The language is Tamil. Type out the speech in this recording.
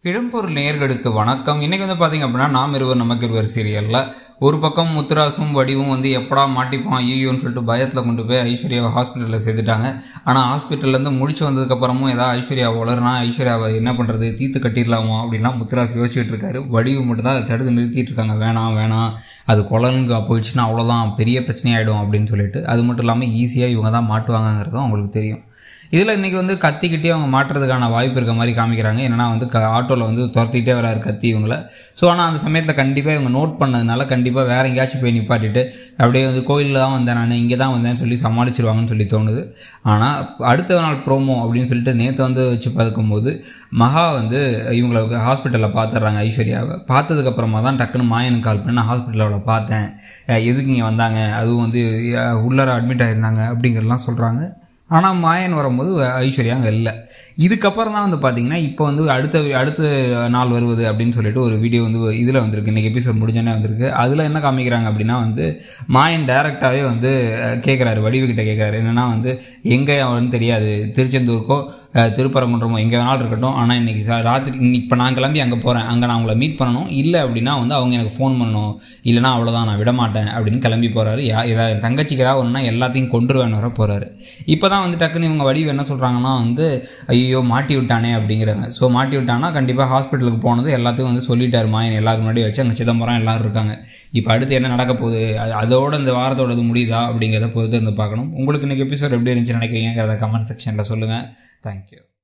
இடம்பொருள் நேயர்களுக்கு வணக்கம் இன்னைக்கு வந்து பார்த்தீங்க அப்படின்னா நாம் இருவர் நமக்கு இருவர் சீரியலில் ஒரு பக்கம் முத்துராசும் வடிவும் வந்து எப்படா மாட்டிப்பான் ஐயோன்னு சொல்லிட்டு பயத்தில் கொண்டு போய் ஐஸ்வர்யாவை ஹாஸ்பிட்டலில் சேர்த்துட்டாங்க ஆனால் ஹாஸ்பிட்டல்லேருந்து முடிச்சு வந்ததுக்கப்புறமும் ஏதாவது ஐஸ்வர்யா வளருனா ஐஸ்வர்யாவை என்ன பண்ணுறது தீர்த்து கட்டிடலாமா அப்படின்லாம் முத்துராசு யோசிச்சுட்டு இருக்காரு வடிவு மட்டும் தான் அதை தடுத்து நிறுத்திட்டு இருக்காங்க வேணாம் வேணாம் அது குழந்தைங்க போயிடுச்சுன்னா அவ்வளோதான் பெரிய பிரச்சனையாயிடும் அப்படின்னு சொல்லிட்டு அது மட்டும் இல்லாமல் ஈஸியாக இவங்க தான் மாட்டுவாங்கங்கிறதும் அவங்களுக்கு தெரியும் இதில் இன்றைக்கி வந்து கத்திக்கிட்டே அவங்க மாட்டுறதுக்கான வாய்ப்பு இருக்க மாதிரி காமிக்கிறாங்க என்னன்னா வந்து க ஆட்டோவில் வந்து துரத்திக்கிட்டே வராரு கத்தி இவங்கள ஸோ ஆனால் அந்த சமயத்தில் கண்டிப்பாக இவங்க நோட் பண்ணதுனால கண்டிப்பாக வேற எங்கேயாச்சும் போய் நிப்பாட்டிட்டு அப்படியே வந்து கோயிலில் தான் வந்தேன் நான் இங்கே தான் வந்தேன்னு சொல்லி சமாளிச்சிருவாங்கன்னு சொல்லி தோணுது ஆனால் அடுத்த நாள் ப்ரோமோ அப்படின்னு சொல்லிட்டு நேற்று வந்து வச்சு பார்க்கும்போது மகா வந்து இவங்களை ஹாஸ்பிட்டலில் பார்த்துட்றாங்க ஐஸ்வர்யாவை பார்த்ததுக்கப்புறமா தான் டக்குன்னு மாயனுக்கு கால் பண்ணி நான் ஹாஸ்பிட்டலில் அவளை பார்த்தேன் அஹ் எதுக்கு இங்கே வந்தாங்க அதுவும் வந்து அஹ் உள்ளார அட்மிட் ஆயிருந்தாங்க அப்படிங்கிறதெல்லாம் சொல்கிறாங்க ஆனால் மாயன் வரும்போது ஐஸ்வர்யா அங்கே இல்லை இதுக்கப்புறம் தான் வந்து பார்த்தீங்கன்னா இப்போ வந்து அடுத்த அடுத்த நாள் வருவது அப்படின்னு சொல்லிட்டு ஒரு வீடியோ வந்து இதில் வந்திருக்கு இன்றைக்கி எபிசோட் முடிஞ்சோன்னே வந்திருக்கு அதில் என்ன காமிக்கிறாங்க அப்படின்னா வந்து மாயன் டைரெக்டாகவே வந்து கேட்குறாரு வடிவுக்கிட்ட கேட்குறாரு என்னென்னா வந்து எங்கே அவன்னு தெரியாது திருச்செந்தூருக்கோ அஹ், திருப்பரங்குன்றமோ எங்கே வேணாலும் இருக்கட்டும் ஆனால் இன்றைக்கி சா ராத்திரி இன்னைக்கு இப்போ நான் கிளம்பி அங்கே போகிறேன் அங்கே நான் அவங்கள மீட் பண்ணணும் இல்லை அப்படின்னா வந்து அவங்க எனக்கு ஃபோன் பண்ணணும் இல்லைனா அவ்வளோதான் நான் விட மாட்டேன் அப்படின்னு கிளம்பி போகிறாரு யா ஏதாவது என் தங்கச்சிக்கு ஏதாவது ஒன்றுனா எல்லாத்தையும் கொண்டுருவேன் வர போகிறாரு இப்போ தான் வந்து டக்குன்னு இவங்க வடிவு என்ன சொல்கிறாங்கன்னா வந்து ஐயோ மாட்டி விட்டானே அப்படிங்கிறாங்க ஸோ மாட்டி விட்டானா கண்டிப்பாக ஹாஸ்பிட்டலுக்கு போனது எல்லாத்தையும் வந்து சொல்லிட்டாரு மாயன் எல்லாருக்கு முன்னாடி வச்சு அங்கே சிதம்பரம் எல்லாரும் இருக்காங்க இப்போ அடுத்து என்ன நடக்க போகுது அது- அதோட இந்த வாரத்தோட இது முடியுதா அப்படிங்கிறத பொறுத்து இருந்து பார்க்கணும் உங்களுக்கு இன்றைக்கி எபிசோட் எப்படி இருந்துச்சு நினைக்கிறீங்க அதை கமெண்ட் செக்ஷனில் சொல்லுங்கள் தேங்க்யூ